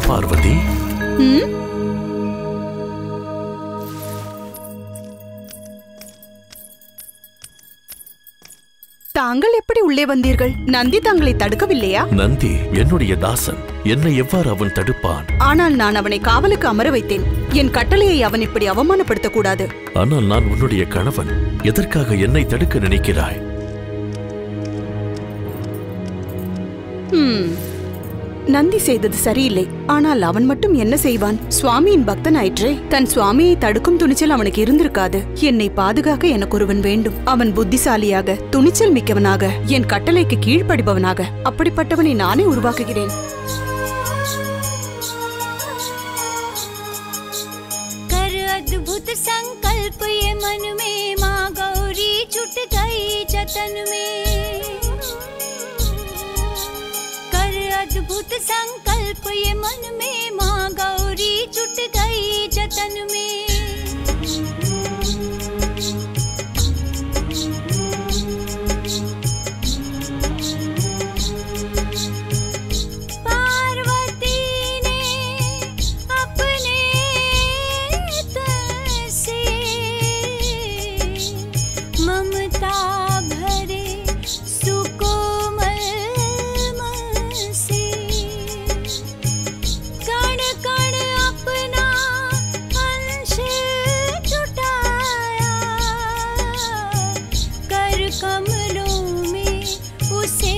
பார்வதி ம்? தாங்கள் எப்படி உள்ளே வந்தீர்கள் நந்தி தங்களை தடுக்கவில்லையா நந்தி என்னுடைய தாசன் என்னை எவ்வாறு அவன் தடுப்பான் ஆனால் நான் அவனை காவலுக்கு அமர வைத்தேன் என் கட்டளையை அவன் இப்படி அவமானப்படுத்தக் கூடாது ஆனால் நான் உன்னுடைய கணவன் எதற்காக என்னை தடுக்க நினைக்கிறாய் ம். நந்தி செய்தது சரியில்லை ஆனால் அவன் மட்டும் என்ன செய்வான் சுவாமியின் பக்தன் ஆயிற்றே தன் சுவாமியை தடுக்கும் துணிச்சல் அவனுக்கு இருந்திருக்காது என்னை பாதுகாக்க எனக்கு ஒருவன் வேண்டும் அவன் புத்திசாலியாக துணிச்சல் மிக்கவனாக என் கட்டளைக்கு கீழ்ப்படிபவனாக அப்படிப்பட்டவனை நானே உருவாக்குகிறேன் कर अद्भुत संकल्प ये मन में माँ गौरी छुट गई जतन में कर अद्भुत संकल्प ये मन में माँ गौरी छुट गई जतन में पार्वती ने अपने तन से ममता भरे सुकोमल मन से कण कण अपना अंश जुटाया कर कमलों में उसे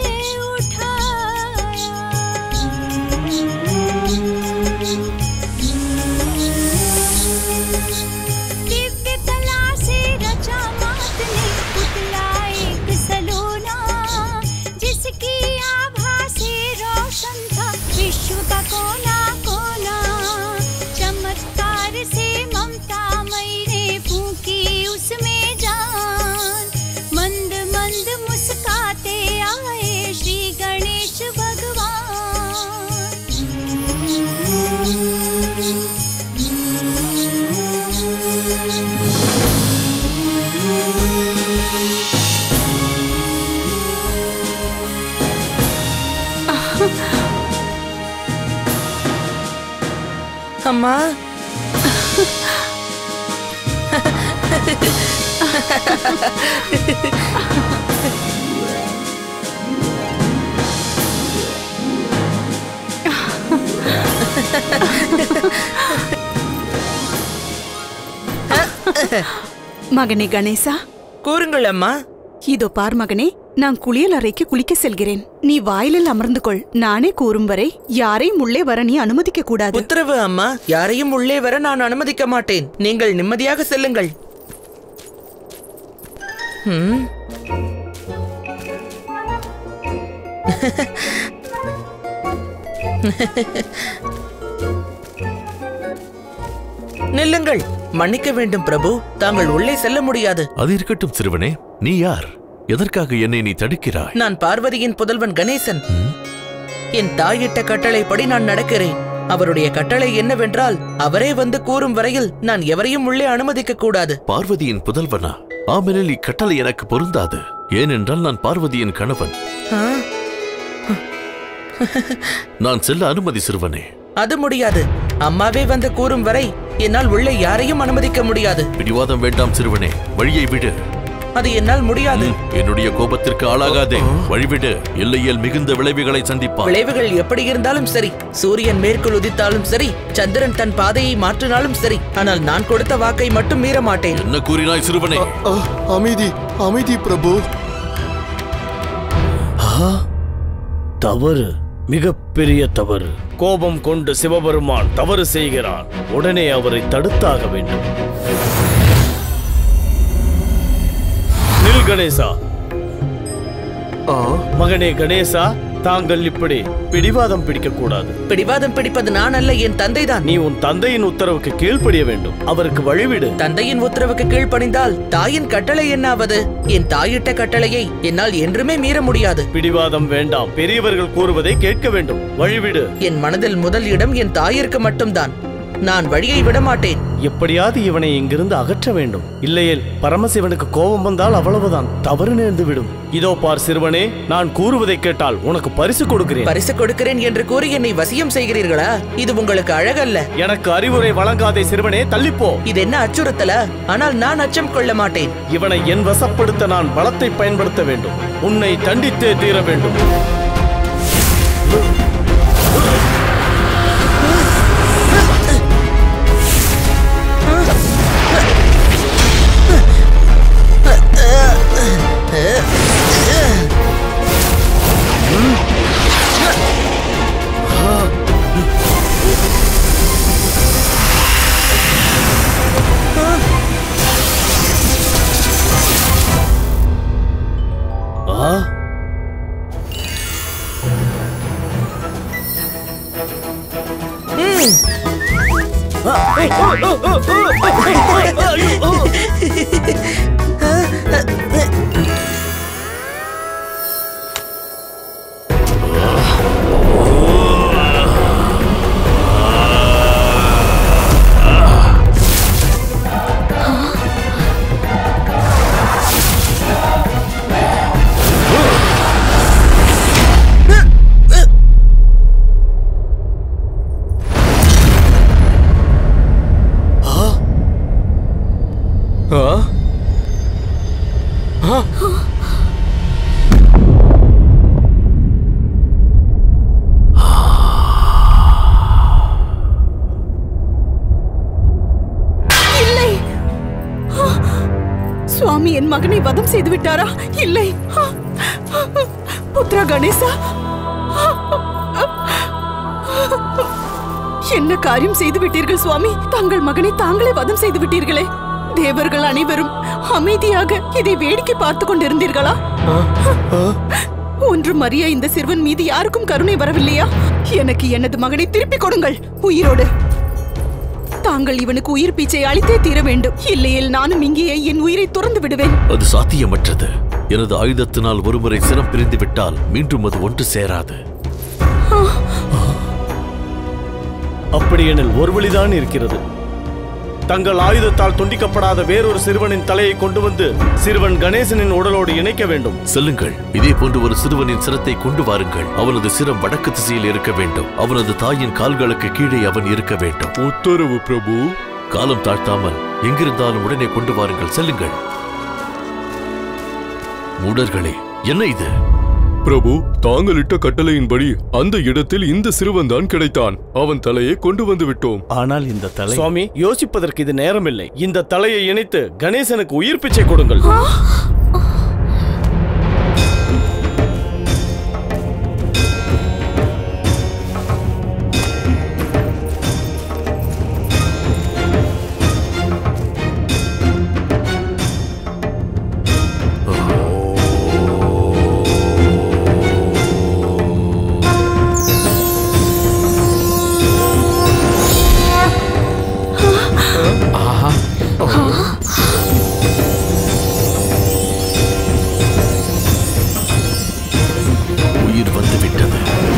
उठाया दिव्य कला से रचा मात ने पुतला एक सलोना जिसकी आभा से रोशन था विश्व का कोना कोना चमत्कार से ममता मई ने फूकी उसमें जान मंद मंद मुस्काते आए श्री गणेश भगवान அம்மா மகனே கணேசா கூறுங்கள் அம்மா இதோ பார் மகனே நான் குளியல் அறைக்கு குளிக்க செல்கிறேன் நீ வாயிலில் அமர்ந்து கொள் நானே கூறும் வரை யாரையும் உள்ளே வர நீ அனுமதிக்க கூடாது உத்தரவு அம்மா யாரையும் உள்ளே வர நான் அனுமதிக்க மாட்டேன் நீங்கள் நிம்மதியாக செல்லுங்கள் ம். நில்லுங்கள் மன்னிக்க வேண்டும் பிரபு தாங்கள் உள்ளே செல்ல முடியாது அது இருக்கட்டும் சிறுவனே நீ யார் எதற்காக என்னை நீ தடுக்கிறாய் நான் பார்வதியின் புதல்வன் கணேசன் என் தாயிட்ட கட்டளைப்படி நான் நடக்கிறேன் அவருடைய கட்டளை என்னவென்றால் அவரே வந்து கூறும் வரையில் நான் எவரையும் உள்ளே அனுமதிக்க கூடாது பார்வதியின் புதல்வனா ஆமெனில் இக்கட்டளை எனக்கு பொருந்தாது ஏனென்றால் நான் பார்வதியின் கணவன் ஆ, நான் செல்ல அனுமதி சிறுவனே அது முடியாது அம்மாவே வந்து கூறும் வரை என்னால் உள்ளே யாரையும் அனுமதிக்க முடியாது பிடிவாதம் வேண்டாம் சிறுவனே வழியை விடு அது என்னால் முடியாது ம், என்னுடைய கோபத்திற்கு ஆளாகாதே வழிவிடு எல்லையில் மிகுந்த விளைவுகளை சந்திப்பான் விளைவுகள் எப்படி இருந்தாலும் சரி சூரியன் மேற்குள் உதித்தாலும் சரி சந்திரன் தன் பாதையை மாற்றினாலும் சரி ஆனால் நான் கொடுத்த வாக்கை மட்டும் மீற மாட்டேன் என்ன கூறினாய் சிறுவனே அ, அமைதி அமைதி பிரபு தவறு மிகப்பெரிய தவறு கோபம் கொண்டு சிவபெருமான் தவறு செய்கிறான் உடனே அவரை தடுத்தாக வேண்டும் நில் கணேசா ஆ, மகனே கணேசா தாங்கள் இப்படி பிடிவாதம் பிடிக்க கூடாது பிடிவாதம் பிடிப்பது நான் அல்ல என் தந்தைதான் நீ உன் தந்தையின் உத்தரவுக்கு கீழ்ப்படிய வேண்டும் அவருக்கு வழிவிடு தந்தையின் உத்தரவுக்கு கீழ்ப்பணிந்தால் தாயின் கட்டளை என்னாவது என் தாயிட்ட கட்டளையை என்னால் என்றுமே மீற முடியாது பிடிவாதம் வேண்டாம் பெரியவர்கள் கூறுவதை கேட்க வேண்டும் வழிவிடு என் மனதில் முதல் இடம் என் தாயிற்கு மட்டும்தான் நான் வழியை விட மாட்டேன் எப்படியாவது இவனை இங்கிருந்து அகற்ற வேண்டும் இல்லையேல் பரமசிவனுக்கு கோபம் வந்தால் அவ்வளவுதான் தவறு நேர்ந்து விடும் இதோ பார் சிறுவனே நான் கூறுவதை கேட்டால் உனக்கு பரிசு கொடுக்கிறேன் பரிசு கொடுக்கிறேன் என்று கூறி என்னை வசியம் செய்கிறீர்களா இது உங்களுக்கு அழகல்ல எனக்கு அறிவுரை வழங்காதே சிறுவனே தள்ளிப்போ இது என்ன அச்சுறுத்தலா ஆனால் நான் அச்சம் கொள்ள மாட்டேன் இவனை என் வசப்படுத்த நான் பலத்தை பயன்படுத்த வேண்டும் உன்னை தண்டித்தே தீர வேண்டும் ஆ இல்லை ஆ! சுவாமி என் மகனை வதம் செய்து விட்டாரா இல்லை ஆ! புத்ரா கணேசா என்ன காரியம் செய்து விட்டீர்கள் சுவாமி தங்கள் மகனை தாங்களே வதம் செய்து விட்டீர்களே தேவர்கள் அனைவரும் அமைதியாக இதை வேடிக்கை பார்த்து கொண்டிருந்தீர்களா ஒன்றும் அறிய இந்த சிறுவன் மீது யாருக்கும் கருணை வரவில்லையா எனக்கு எனது மகனை திருப்பிக் கொடுங்கள் உயிரோடு தாங்கள் இவனுக்கு உயிர் பீச்சை அளித்தே தீர வேண்டும் இல்லையேல் நானும் இங்கேயே என் உயிரை துறந்து விடுவேன் அது சாத்தியமற்றது எனது ஆயுதத்தினால் ஒருமுறை சிரம் பிரிந்து விட்டால் மீண்டும் அது ஒன்று சேராது அப்படியெனில் ஒரு வழிதான் இருக்கிறது தங்கள் ஆயுதத்தால் துண்டிக்கப்படாத வேறொரு சிறுவனின் தலையை கொண்டு வந்து சிறுவன் கணேசனின் உடலோடு இணைக்க வேண்டும் செல்லுங்கள் இதே போன்று ஒரு சிறுவனின் சிரத்தை கொண்டு வாருங்கள் அவனது சிரம் வடக்கு திசையில் இருக்க வேண்டும் அவனது தாயின் கால்களுக்கு கீழே அவன் இருக்க வேண்டும் உத்தரவு பிரபு காலம் தாழ்த்தாமல் எங்கிருந்தாலும் உடனே கொண்டு வாருங்கள் செல்லுங்கள் மூடர்களே என்ன இது பிரபு தாங்களிட்ட கட்டளையின்படி அந்த இடத்தில் இந்த சிறுவன்தான் கிடைத்தான் அவன் தலையை கொண்டு வந்து விட்டோம் ஆனால் இந்த தலை சுவாமி யோசிப்பதற்கு இது நேரமில்லை இந்த தலையை இணைத்து கணேசனுக்கு உயிர் பிச்சை கொடுங்கள் உயிர் வந்து விட்டது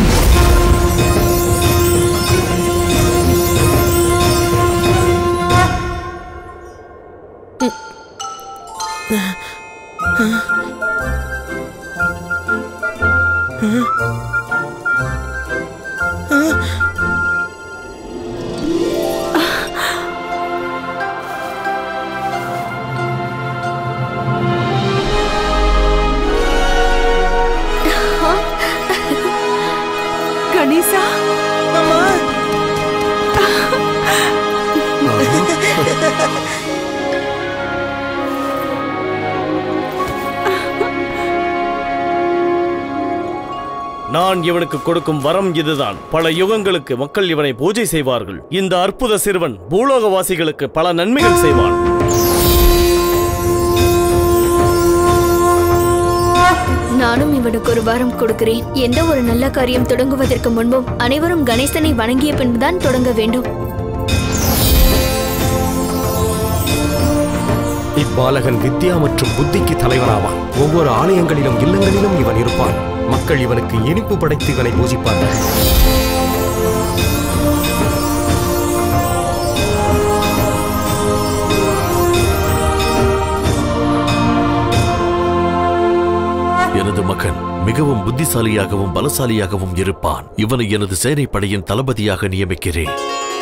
கணேசா நான் இவனுக்கு கொடுக்கும் வரம் இதுதான் பல யுகங்களுக்கு மக்கள் இவனை பூஜை செய்வார்கள் இந்த அற்புத சிறுவன் பூலோகவாசிகளுக்கு பல நன்மைகள் செய்வான் நானும் இவனுக்கு ஒரு வாரம் கொடுக்கிறேன் எந்த ஒரு நல்ல காரியம் தொடங்குவதற்கு முன்பும் அனைவரும் கணேசனை வணங்கிய பின்புதான் தொடங்க வேண்டும் இப்பாலகன் வித்யா மற்றும் புத்திக்கு தலைவனாவான் ஒவ்வொரு ஆலயங்களிலும் இல்லங்களிலும் இவன் இருப்பான் மக்கள் இவனுக்கு இனிப்பு படைத்து இவனை பூஜிப்பார்கள் எனது மகன் மிகவும் புத்திசாலியாகவும் பலசாலியாகவும் இருப்பான் இவனை எனது சேனைப்படையின் தளபதியாக நியமிக்கிறேன்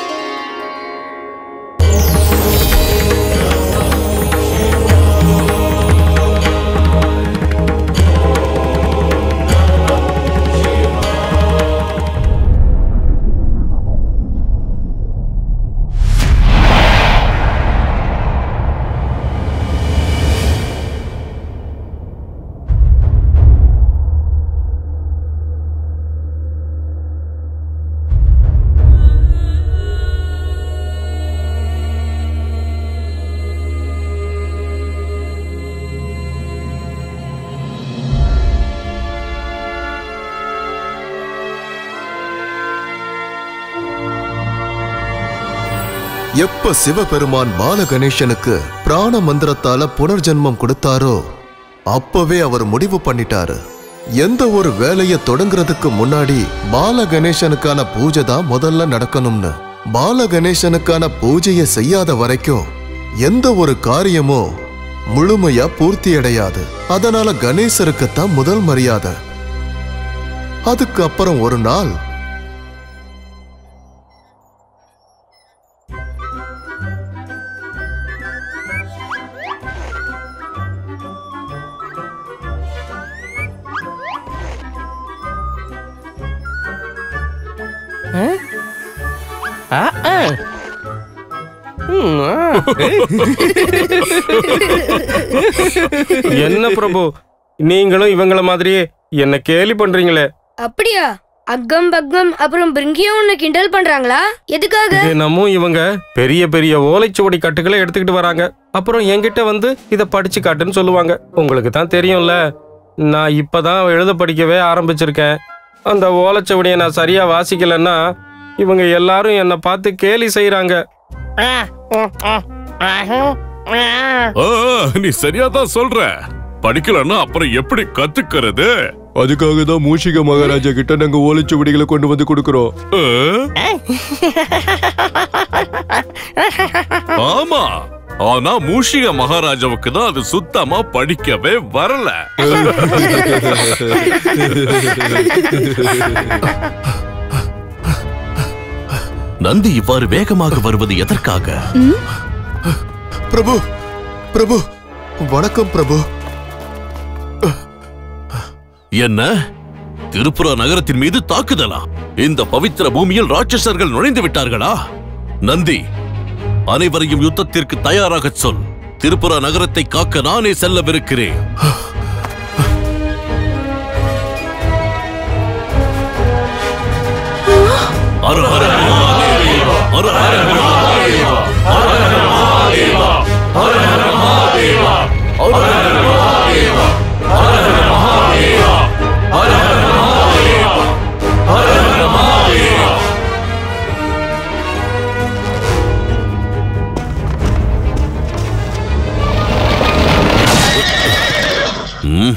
எப்ப சிவபெருமான் பாலகணேசனுக்கு பிராண மந்திரத்தால புனர்ஜென்மம் கொடுத்தாரோ அப்பவே அவர் முடிவு பண்ணிட்டாரு எந்த ஒரு வேலையை தொடங்குறதுக்கு முன்னாடி பாலகணேசனுக்கான பூஜை தான் முதல்ல நடக்கணும்னு பாலகணேசனுக்கான பூஜையை செய்யாத வரைக்கும் எந்த ஒரு காரியமும் முழுமையா பூர்த்தி அடையாது அதனால கணேசருக்கு தான் முதல் மரியாதை அதுக்கு அப்புறம் ஒரு நாள் ஆ, ஆ. ம், ஆ. என்ன பிரபு நீங்களும் இவங்கள மாதிரியே என்ன கேலி பண்றீங்களே அப்படியா அக்கம் பக்கம் அப்புறம் பிரிங்கியும் உன்னை கிண்டல் பண்றாங்களா எதுக்காக தினமும் இவங்க பெரிய பெரிய ஓலைச்சுவடி கட்டுகளை எடுத்துக்கிட்டு வராங்க அப்புறம் என்கிட்ட வந்து இதை படிச்சு காட்டுன்னு சொல்லுவாங்க உங்களுக்கு தான் தெரியும்ல நான் இப்பதான் எழுத படிக்கவே ஆரம்பிச்சிருக்கேன் அந்த ஓலைச்சுவடியை நான் சரியா வாசிக்கலைன்னா இவங்க எல்லாரும் என்னை பார்த்து கேலி செய்றாங்க ஆ, நீ சரியா தான் சொல்ற படிக்கலன்னா அப்புறம் எப்படி கத்துக்கிறது அதுக்காக தான் மூஷிக மகாராஜா கிட்ட நாங்க ஓலைச்சுவடிகளை கொண்டு வந்து கொடுக்கறோம் ஆ? ஆமா ஆனா மூஷிக மகாராஜாவுக்கு தான் அது சுத்தமா படிக்கவே வரல நந்தி இவ்வாறு வேகமாக வருவது எதற்காக பிரபு பிரபு வணக்கம் பிரபு என்ன திருப்புரா நகரத்தின் மீது தாக்குதலா இந்த பவித்திர பூமியில் ராட்சசர்கள் நுழைந்து விட்டார்களா நந்தி அனைவரையும் யுத்தத்திற்கு தயாராகச் சொல் திருப்புரா நகரத்தை காக்க நானே செல்லவிருக்கிறேன் அரு ஹர மகாதேவா, அரு ஹர மகாதேவா, அரு ஹர மகாதேவா, அரு ஹர மகாதேவா, அரு ஹர மகாதேவா, அரு ஹர மகாதேவா, அரு ஹர மகாதேவா, அரு ஹர மகாதேவா. ம்.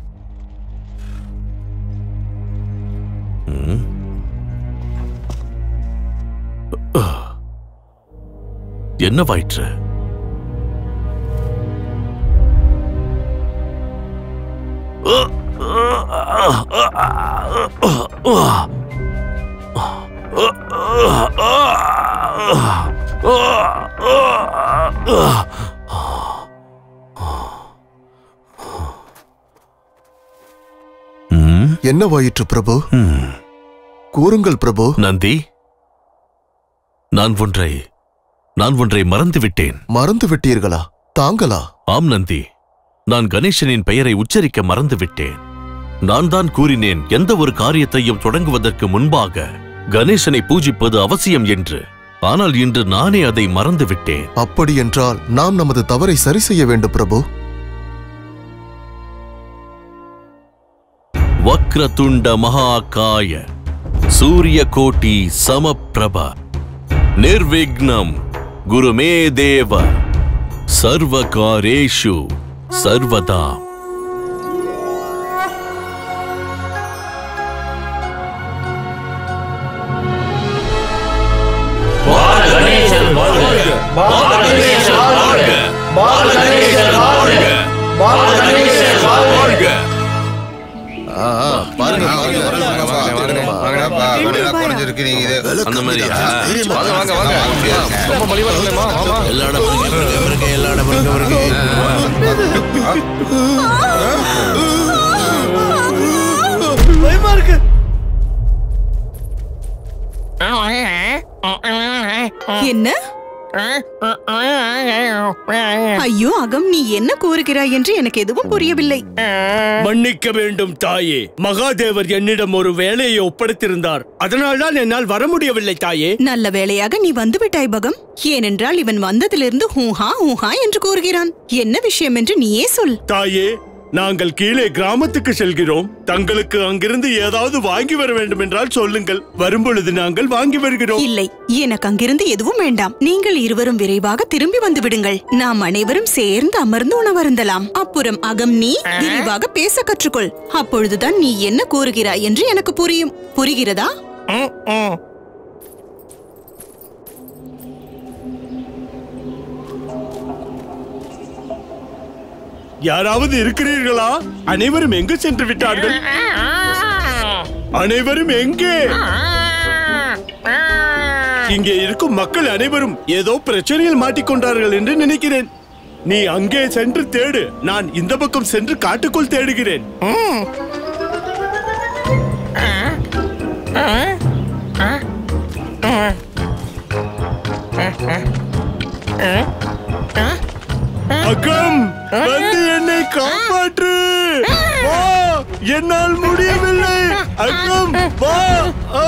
ம். என்னவாயிற்று என்னவாயிற்று பிரபு ம். கூறுங்கள் பிரபு நந்தி நான் ஒன்றை நான் ஒன்றை மறந்து விட்டேன் மறந்து விட்டீர்களா தாங்களா ஆம் நந்தி நான் கணேசனின் பெயரை உச்சரிக்க மறந்து விட்டேன் நான் தான் கூறினேன் எந்த ஒரு காரியத்தையும் தொடங்குவதற்கு முன்பாக கணேசனை பூஜிப்பது அவசியம் என்று ஆனால் இன்று நானே அதை மறந்து விட்டேன் அப்படி என்றால் நாம் நமது தவறை சரி செய்ய வேண்டும் பிரபு வக்ரதுண்ட மகாகாய சூரிய கோட்டி சமப்பிரப நிர்விக்னம் குருமே தேவ சர்வகாரேஷு சர்வதா அந்த மாதிரியா வாங்க வாங்க வாங்க ரொம்ப மலிவா இல்லையம்மா வாமா எல்லா இடம் இருக்கு இருக்கு எல்லா இடம் இருக்கு பயமா இருக்கு என்ன ஐயோ அகம் நீ என்ன கூறுகிறாய் என்று எனக்கு எதுவும் புரியவில்லை மன்னிக்க வேண்டும் தாயே மகாதேவர் என்னிடம் ஒரு வேலையை ஒப்படைத்திருந்தார் அதனால்தான் என்னால் வர முடியவில்லை தாயே நல்ல வேளையாக நீ வந்து விட்டாய் பகம் ஏனென்றால் இவன் வந்ததிலிருந்து ஹூஹா ஹூஹா என்று கூறுகிறான் என்ன விஷயம் என்று நீயே சொல் தாயே நாங்கள் கீழே கிராமத்துக்கு செல்கிறோம் தங்களுக்கு அங்கிருந்து ஏதாவது வாங்கி வர வேண்டும் என்றால் சொல்லுங்கள் வரும்பொழுது நாங்கள் வாங்கி வருகிறோம் இல்லை எனக்கு அங்கிருந்து எதுவும் வேண்டாம் நீங்கள் இருவரும் விரைவாக திரும்பி வந்து விடுங்கள் நாம் அனைவரும் சேர்ந்து அமர்ந்து உணவருந்தலாம் அப்புறம் அகம் நீ விரைவாக பேச கற்றுக்கொள் அப்பொழுதுதான் நீ என்ன கூறுகிறாய் என்று எனக்கு புரியும் புரிகிறதா யாராவது இருக்கிறீர்களா அனைவரும் எங்கு சென்று விட்டார்கள் அனைவரும் எங்கே இங்கே இருக்கும் மக்கள் அனைவரும் ஏதோ பிரச்சனையில் மாட்டிக்கொண்டார்கள் என்று நினைக்கிறேன் நீ அங்கே சென்று தேடு நான் இந்த பக்கம் சென்று காட்டுக்குள் தேடுகிறேன் அகம் வந்து என்னை காப்பாற்று வா என்னால் முடியவில்லை அகம் வா ஆ.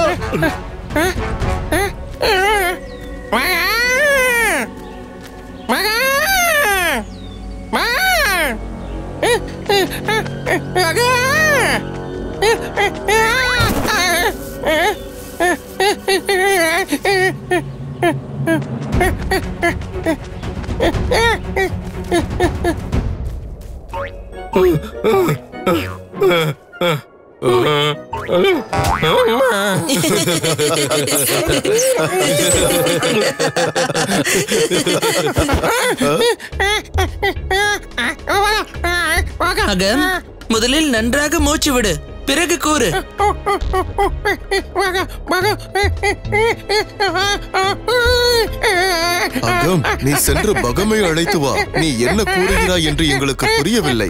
அகம் முதலில் நன்றாக மூச்சு விடு பிறகு கூறு அகம் நீ சென்று பகமை அழைத்து வா நீ என்ன கூறுகிறாய் என்று எங்களுக்கு புரியவில்லை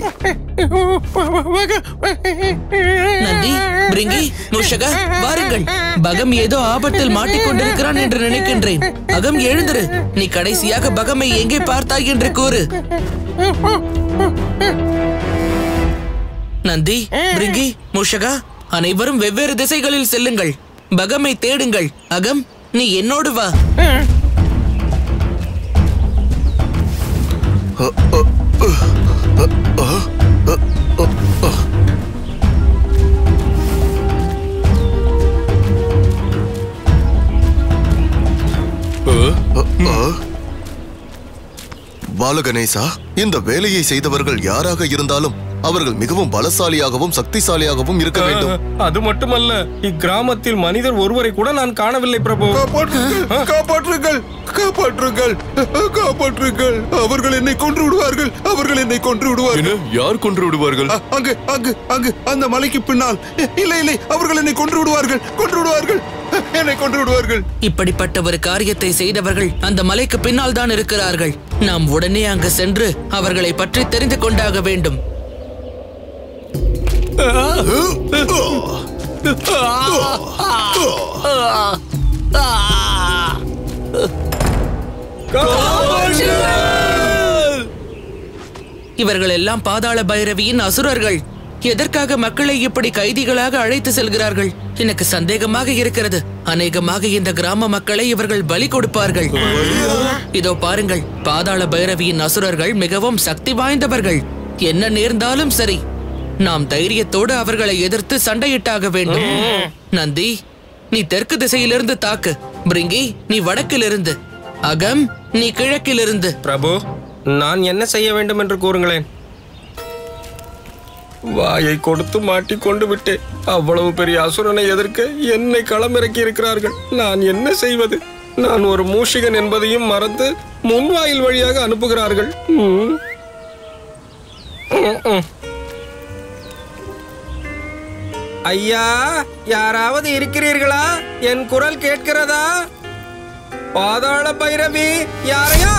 நந்தி பிரிங்கி மூஷகா வாருங்கள் பகம் ஏதோ ஆபத்தில் மாட்டிக்கொண்டிருக்கிறான் என்று நினைக்கின்றேன் அகம் எழுந்திரு நீ கடைசியாக பகமை எங்கே பார்த்தாய் என்று கூறு நந்தி பிரிங்கி மூஷகா அனைவரும் வெவ்வேறு திசைகளில் செல்லுங்கள் பகமை தேடுங்கள் அகம் நீ என்னோடு வா பாலகணேசா இந்த வேலையை செய்தவர்கள் யாராக இருந்தாலும் அவர்கள் மிகவும் பலசாலியாகவும் சக்திசாலியாகவும் இருக்க வேண்டும் அது மட்டுமல்ல இக்கிராமத்தில் மனிதர் ஒருவரை கூட நான் காணவில்லை பிரபு காப்பாற்றுங்கள் காப்பாற்றுங்கள் காப்பாற்றுங்கள் அவர்கள் என்னை கொன்று விடுவார்கள் அவர்கள் என்னை கொன்று விடுவார்கள் யார் கொன்று விடுவார்கள் அ- அங்கு அங்கு அங்கு அந்த மலைக்கு பின்னால் இ- இல்லை இல்லை அவர்கள் என்னை கொன்று விடுவார்கள் கொன்று விடுவார்கள் என்னை கொன்று விடுவார்கள் இப்படிப்பட்ட ஒரு காரியத்தை செய்தவர்கள் அந்த மலைக்கு பின்னால் தான் இருக்கிறார்கள் நாம் உடனே அங்கு சென்று அவர்களை பற்றி தெரிந்து கொண்டாக வேண்டும் இவர்கள் எல்லாம் பாதாள பைரவியின் அசுரர்கள் எதற்காக மக்களை இப்படி கைதிகளாக அழைத்து செல்கிறார்கள் எனக்கு சந்தேகமாக இருக்கிறது அநேகமாக இந்த கிராம மக்களை இவர்கள் பலி கொடுப்பார்கள் இதோ பாருங்கள் பாதாள பைரவியின் அசுரர்கள் மிகவும் சக்தி வாய்ந்தவர்கள் என்ன நேர்ந்தாலும் சரி நாம் தைரியத்தோடு அவர்களை எதிர்த்து சண்டையிட்டாக வேண்டும் நந்தி நீ தெற்கு திசையிலிருந்து தாக்கு பிரிங்கி நீ வடக்கிலிருந்து அகம் நீ கிழக்கிலிருந்து பிரபு நான் என்ன செய்ய வேண்டும் என்று கூறுங்களேன் வாயை கொடுத்து மாட்டிக்கொண்டு விட்டேன் அவ்வளவு பெரிய அசுரனை எதிர்க்க என்னை களமிறக்கி இருக்கிறார்கள் நான் என்ன செய்வது நான் ஒரு மூஷிகன் என்பதையும் மறந்து முன்வாயில் வழியாக அனுப்புகிறார்கள் ம். ம், ம். ஐயா யாராவது இருக்கிறீர்களா என் குரல் கேட்கிறதா பாதாள பைரவி யாரையா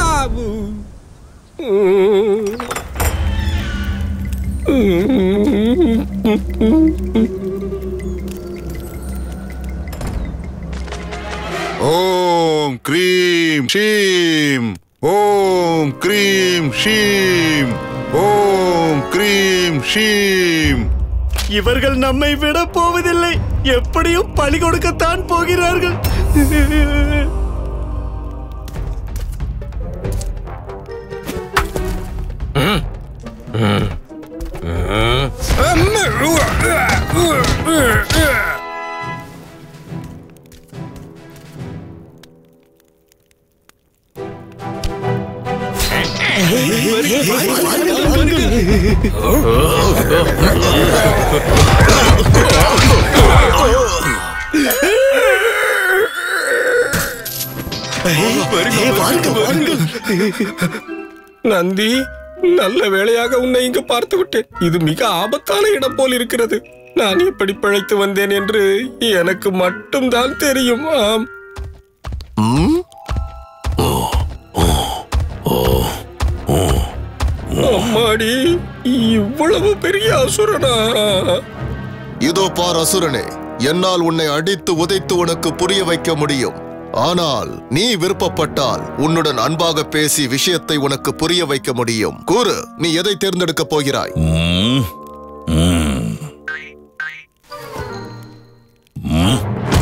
ஓம் க்ரீம் ஷீம் ஓம் க்ரீம் ஷீம் ஓம் க்ரீம் ஷீம் இவர்கள் நம்மை விட போவதில்லை எப்படியும் பழி கொடுக்கத்தான் போகிறார்கள் நந்தி நல்ல வேளையாக உன்னை இங்கு பார்த்து விட்டேன் இது மிக ஆபத்தான இடம் போல் இருக்கிறது நான் எப்படி பிழைத்து வந்தேன் என்று எனக்கு மட்டும்தான் தெரியும் ஆம் அம்மாடி இவ்வளவு பெரிய அசுரனா இதோ பார் அசுரனே என்னால் உன்னை அடித்து உதைத்து உனக்கு புரிய வைக்க முடியும் ஆனால் நீ விருப்பப்பட்டால் உன்னுடன் அன்பாக பேசி விஷயத்தை உனக்கு புரிய வைக்க முடியும் கூறு நீ எதை தேர்ந்தெடுக்கப் போகிறாய் ம், ம். ம்.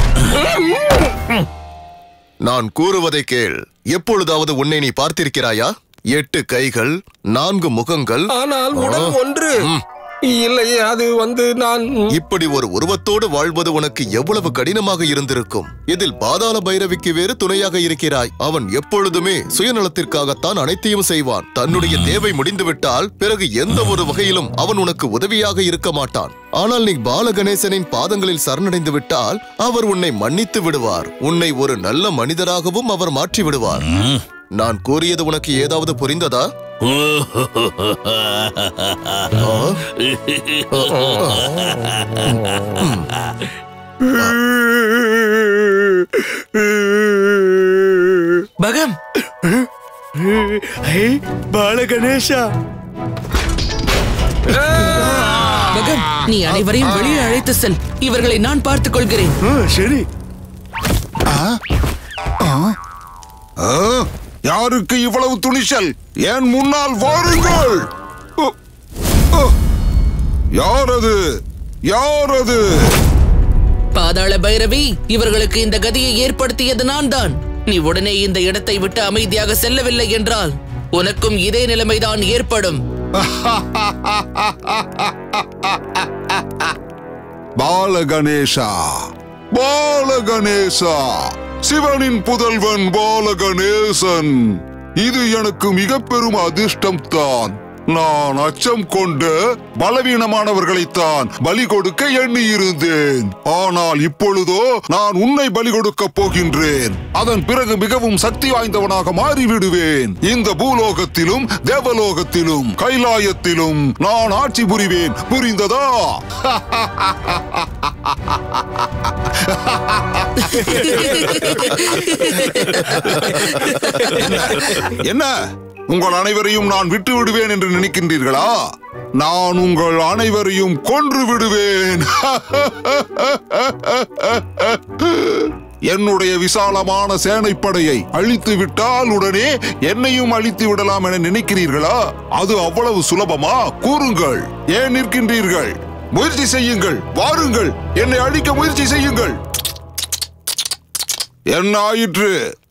நான் கூறுவதை கேள் எப்பொழுதாவது உன்னை நீ பார்த்திருக்கிறாயா எட்டு கைகள் நான்கு முகங்கள் ஆனால் உடல் ஆ. ஒன்று ம். இல்லை அது வந்து நான் இப்படி ஒரு உருவத்தோடு வாழ்வது உனக்கு எவ்வளவு கடினமாக இருந்திருக்கும் இதில் பாதாள பைரவிக்கு வேறு துணையாக இருக்கிறாய் அவன் எப்பொழுதுமே சுயநலத்திற்காகத்தான் அனைத்தையும் செய்வான் தன்னுடைய தேவை முடிந்துவிட்டால் பிறகு எந்த ஒரு வகையிலும் அவன் உனக்கு உதவியாக இருக்க மாட்டான் ஆனால் நீ பாலகணேசனின் பாதங்களில் சரணடைந்து விட்டால் அவர் உன்னை மன்னித்து விடுவார் உன்னை ஒரு நல்ல மனிதராகவும் அவர் மாற்றி விடுவார் நான் கூறியது உனக்கு ஏதாவது புரிந்ததா பகம் பாலகணேஷா பகம் நீ அனைவரையும் வெளியே அழைத்து செல் இவர்களை நான் பார்த்துக் கொள்கிறேன் சரி ஆ, யாருக்கு இவ்வளவு துணிச்சல் என் முன்னால் வாருங்கள் அ, அ, யார் அது யார் அது பாதாள பைரவி இவர்களுக்கு இந்த கதியை ஏற்படுத்தியது நான் தான் நீ உடனே இந்த இடத்தை விட்டு அமைதியாக செல்லவில்லை என்றால் உனக்கும் இதே நிலைமைதான் ஏற்படும் பாலகணேசா பாலகணேசா சிவனின் புதல்வன் பாலகணேசன் இது எனக்கு மிக பெரும் அதிர்ஷ்டம் தான் நான் அச்சம் கொண்டு பலவீனமானவர்களைத்தான் பலி கொடுக்க எண்ணி இருந்தேன் ஆனால் இப்பொழுதோ நான் உன்னை பலி கொடுக்க போகின்றேன் அதன் பிறகு மிகவும் சக்தி வாய்ந்தவனாக மாறிவிடுவேன் இந்த பூலோகத்திலும் தேவலோகத்திலும் கைலாயத்திலும் நான் ஆட்சி புரிவேன் புரிந்ததா என்ன உங்கள் அனைவரையும் நான் விட்டு விடுவேன் என்று நினைக்கின்றீர்களா நான் உங்கள் அனைவரையும் கொன்று விடுவேன் என்னுடைய விசாலமான சேனைப்படையை அழித்து விட்டால் உடனே என்னையும் அழித்து விடலாம் என நினைக்கிறீர்களா அது அவ்வளவு சுலபமா கூறுங்கள் ஏன் நிற்கின்றீர்கள் முயற்சி செய்யுங்கள் வாருங்கள் என்னை அழிக்க முயற்சி செய்யுங்கள் என்ன ஆயிற்று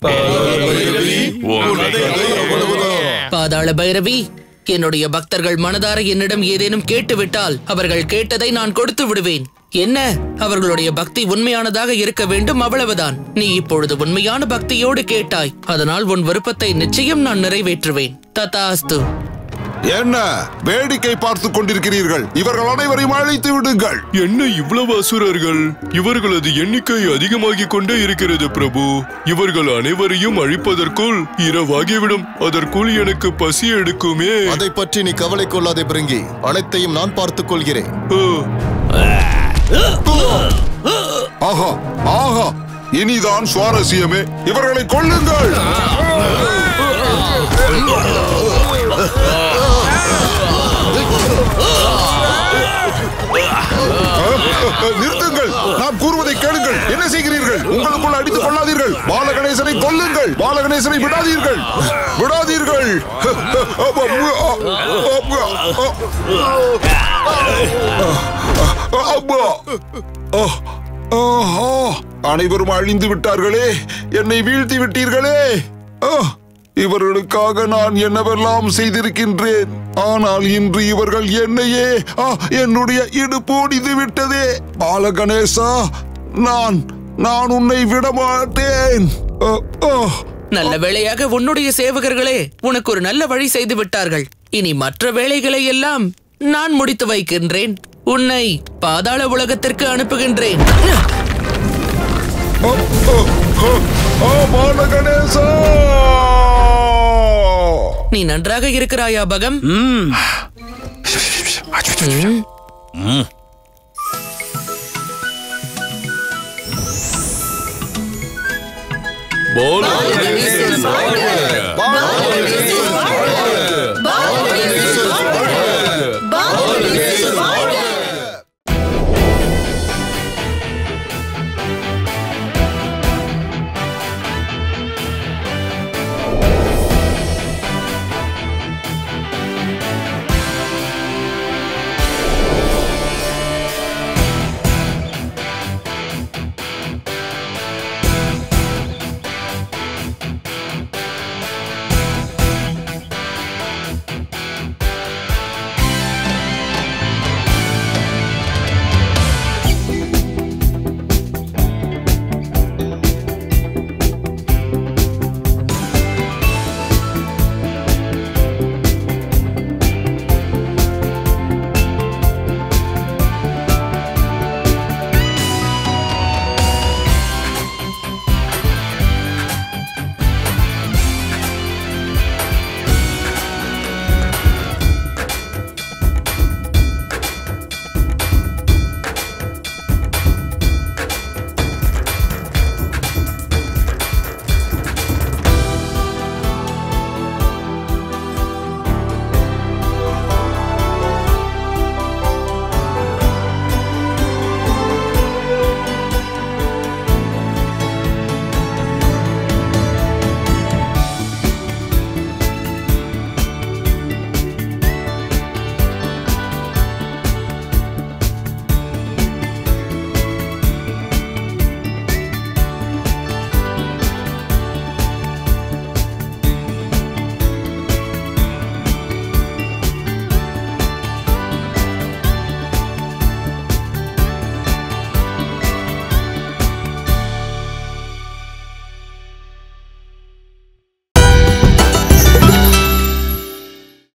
பாதாள பைரவி என்னுடைய பக்தர்கள் மனதார என்னிடம் ஏதேனும் கேட்டுவிட்டால் அவர்கள் கேட்டதை நான் கொடுத்து விடுவேன் என்ன அவர்களுடைய பக்தி உண்மையானதாக இருக்க வேண்டும் அவ்வளவுதான் நீ இப்பொழுது உண்மையான பக்தியோடு கேட்டாய் அதனால் உன் விருப்பத்தை நிச்சயம் நான் நிறைவேற்றுவேன் ததாஸ்து என்ன வேடிக்கை பார்த்துக் கொண்டிருக்கிறீர்கள் இவர்கள் அனைவரையும் அழைத்து விடுங்கள் என்ன இவ்வளவு அசுரர்கள் இவர்களது எண்ணிக்கை அதிகமாகிக் கொண்டே இருக்கிறது பிரபு இவர்கள் அனைவரையும் அழிப்பதற்குள் இரவாகிவிடும் அதற்குள் எனக்கு பசி எடுக்குமே அதை பற்றி நீ கவலை கொள்ளாதே பிரிங்கி அனைத்தையும் நான் பார்த்துக் கொள்கிறேன் ஓ, ஆஹா ஆஹா இனிதான் சுவாரஸ்யமே இவர்களை கொல்லுங்கள் நிறுத்துங்கள் நான் கூறுவதை கேளுங்கள் என்ன செய்கிறீர்கள் உங்களுக்குள் அடித்துக் கொள்ளாதீர்கள் பாலகணேசனை கொல்லுங்கள் பாலகணேசனை விடாதீர்கள் விடாதீர்கள் அப்பா. ஆஹா, அனைவரும் அழிந்து விட்டார்களே என்னை வீழ்த்தி விட்டீர்களே ஆ, இவர்களுக்காக நான் என்னவெல்லாம் செய்திருக்கின்றேன் ஆனால் இன்று இவர்கள் என்னையே ஆ, என்னுடைய இடுப்பு ஒடிந்து விட்டதே பாலகணேசா நான் நான் உன்னை விட மாட்டேன் ஆ, ஆ. நல்ல வேளையாக உன்னுடைய சேவகர்களே உனக்கு ஒரு நல்ல வழி செய்து விட்டார்கள் இனி மற்ற வேலைகளை எல்லாம் நான் முடித்து வைக்கின்றேன் உன்னை பாதாள உலகத்திற்கு அனுப்புகின்றேன் ஆ, பாலகணேசா நீ நன்றாக இருக்கிறாயா பகம் ம். பாலகணேசன் வாழ்க! பாலகணேசன்